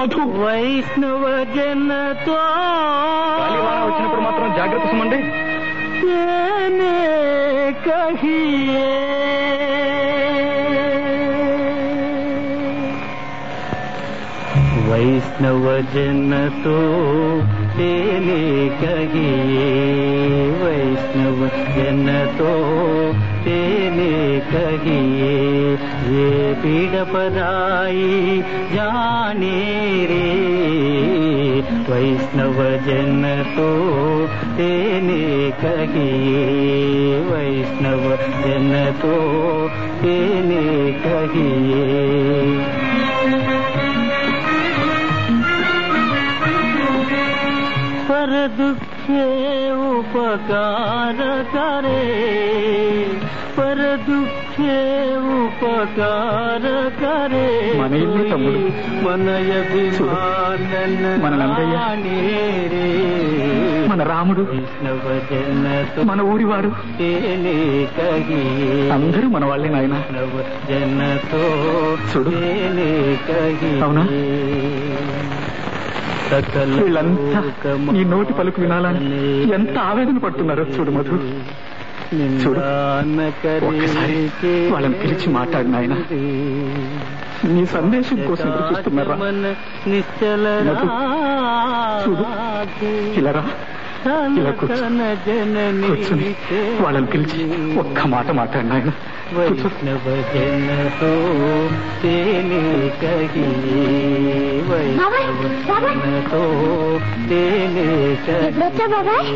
మధు వైష్ణవ జనతో గాలివాన వచ్చినప్పుడు మాత్రం జాగ్రత్త సుమండి तेने कहिए वैष्णव जन तो तेने कहिए वैष्णव जन तो तेने कहिए ये पीड़ पराई जाने रे वैष्णव जन तो तेने कहिए वैष्णव जन तो तेने कहिए पर दुखे उपकार करे पर दुखे उपकार करे మన ఇల్లు తమ్ముడు. మన అభిమానన మన నందయ్య. రే మన రాముడు వైష్ణవ జనతో మన ఊరివాడు తేనే కహియే అందరూ మన వాళ్ళే నాయన వైష్ణవ జనతో చూడు. తేనే కహియే అవునా? సకల వీళ్ళంతా నీ నోటి పలుకు వినాలని ఎంత ఆవేదన పడుతున్నారో చూడు మధు చూడు. ఒక్కసారి వాళ్ళని పిలిచి మాట్లాడు నాయన. నీ సందేశం కోసం ఎదురు చూస్తున్నారా నిశ్చల మధు, చూడు. ఇలా రా ఇలా కూర్చో. కూర్చొని వాళ్ళని పిలిచి ఒక్క మాట మాట్లాడు నాయన కూర్చో వైష్ణవ జనతో తేనే కహియే వైష్ణవ జనతో తేనే ఎప్పుడొచ్చా బాబాయ్?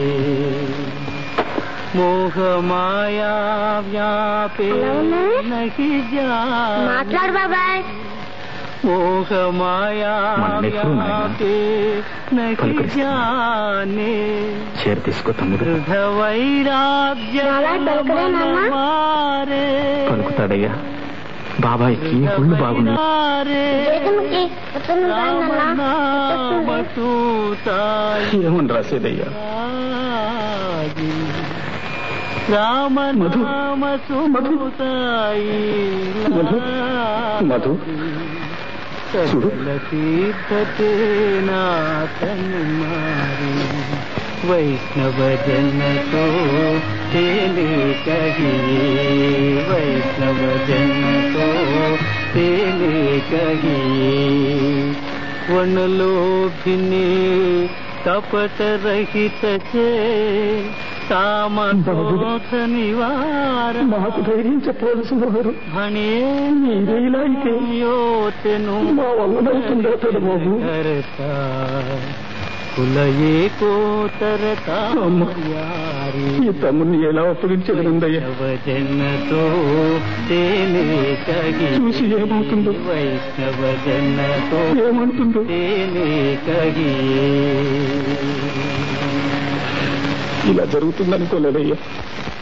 मोह माया व्यापे ఎలా ఉన్నాయి? नहीं जा మాట్లాడు బాబాయ్ मोह माया మన నెహ్రూ నాయనా. व्यापे नहीं పలుకరిస్తా. जाने చీర తీసుకో తమ్ముడు దృఢ వైరాగ్య నాలా పలుకరా నాన్నా? మారే పలుకుతాడయ్యా బాబాయ్కి ఒళ్ళు బాగుంది జగన్కి వస్తుంది నాన్న ఏమని రాసేదయ్యా రామ మధు. నామ మధు. సుమృతాయి మధు. మధు. చూడు. తీర్థతే నాథను మారి వైష్ణవ జనతో తేనే కహియే వైష్ణవ జనతో తేనే కహియే వనలోభిని కపట రహిత చే కామోధ నివార మాకు ధైర్యం చెప్పవలసిన వారు భణే మీరే ఇలా అయితే योतनु మా వల్లనవుతుందా తడు బాబు करता కులయే కోతరతా అమ్మ. యారి ఈ తమ్ముడిని ఎలా అప్పగించగలందయ్యా జనతో తేనే కహి చూసి ఏమవుతుందో వైష్ణవ జనతో ఏమంటుందో తేనే కహి ఇలా జరుగుతుందనుకోలేదయ్యా